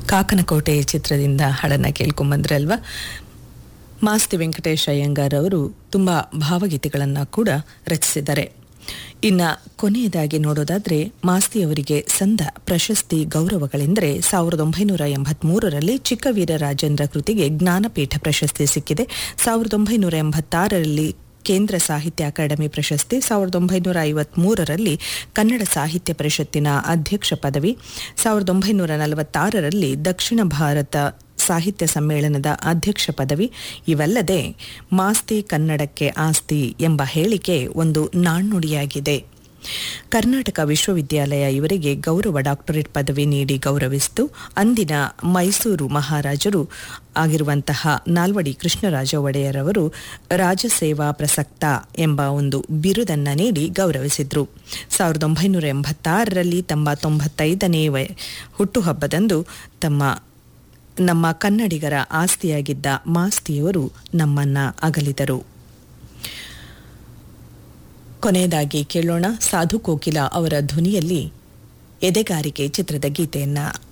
ಕಾಕನಕೋಟೆ ಚಿತ್ರದಿಂದ ಹಾಡನ್ನ ಕೇಳ್ಕೊಂಬಂದ್ರಲ್ವಾ ಮಾಸ್ತಿ ವೆಂಕಟೇಶ್ ಅಯ್ಯಂಗಾರ್ ಅವರು ತುಂಬ ಭಾವಗೀತೆಗಳನ್ನು ಕೂಡ ರಚಿಸಿದ್ದಾರೆ ಇನ್ನ ಕೊನೆಯದಾಗಿ ನೋಡೋದಾದ್ರೆ ಮಾಸ್ತಿ ಅವರಿಗೆ ಸಂದ ಪ್ರಶಸ್ತಿ ಗೌರವಗಳೆಂದರೆ ಸಾವಿರದ ಒಂಬೈನೂರ ಎಂಬತ್ಮೂರರಲ್ಲಿ ಚಿಕ್ಕವೀರ ರಾಜೇಂದ್ರ ಕೃತಿಗೆ ಜ್ಞಾನಪೀಠ ಪ್ರಶಸ್ತಿ ಸಿಕ್ಕಿದೆ ಸಾವಿರದ ಒಂಬೈನೂರ ಎಂಬತ್ತಾರರಲ್ಲಿ ಕೇಂದ್ರ ಸಾಹಿತ್ಯ ಅಕಾಡೆಮಿ ಪ್ರಶಸ್ತಿ ಸಾವಿರದ ಒಂಬೈನೂರ ಐವತ್ಮೂರರಲ್ಲಿ ಕನ್ನಡ ಸಾಹಿತ್ಯ ಪರಿಷತ್ತಿನ ಅಧ್ಯಕ್ಷ ಪದವಿ ಸಾವಿರದ ಒಂಬೈನೂರ ನಲವತ್ತಾರರಲ್ಲಿ ದಕ್ಷಿಣ ಭಾರತ ಸಾಹಿತ್ಯ ಸಮ್ಮೇಳನದ ಅಧ್ಯಕ್ಷ ಪದವಿ ಇವಲ್ಲದೆ ಮಾಸ್ತಿ ಕನ್ನಡಕ್ಕೆ ಆಸ್ತಿ ಎಂಬ ಹೇಳಿಕೆ ಒಂದು ನಾಣ್ಣುಡಿಯಾಗಿದೆ ಕರ್ನಾಟಕ ವಿಶ್ವವಿದ್ಯಾಲಯ ಇವರಿಗೆ ಗೌರವ ಡಾಕ್ಟರೇಟ್ ಪದವಿ ನೀಡಿ ಗೌರವಿಸಿತು ಅಂದಿನ ಮೈಸೂರು ಮಹಾರಾಜರು ಆಗಿರುವಂತಹ ನಾಲ್ವಡಿ ಕೃಷ್ಣರಾಜ ಒಡೆಯರ್ ಅವರು ರಾಜಸೇವಾ ಪ್ರಸಕ್ತ ಎಂಬ ಒಂದು ಬಿರುದನ್ನ ನೀಡಿ ಗೌರವಿಸಿದ್ರು ಸಾವಿರದ ಒಂಬೈನೂರ ಎಂಬತ್ತಾರರಲ್ಲಿ ತಮ್ಮ ತೊಂಬತ್ತೈದನೇ ಹುಟ್ಟುಹಬ್ಬದಂದು ತಮ್ಮ ನಮ್ಮ ಕನ್ನಡಿಗರ ಆಸ್ತಿಯಾಗಿದ್ದ ಮಾಸ್ತಿಯವರು ನಮ್ಮನ್ನ ಅಗಲಿದರು ಕೊನೆಯದಾಗಿ ಕೇಳೋಣ ಸಾಧು ಕೋಕಿಲ ಅವರ ಧ್ವನಿಯಲ್ಲಿ ಎದೆಗಾರಿಕೆ ಚಿತ್ರದ ಗೀತೆಯನ್ನ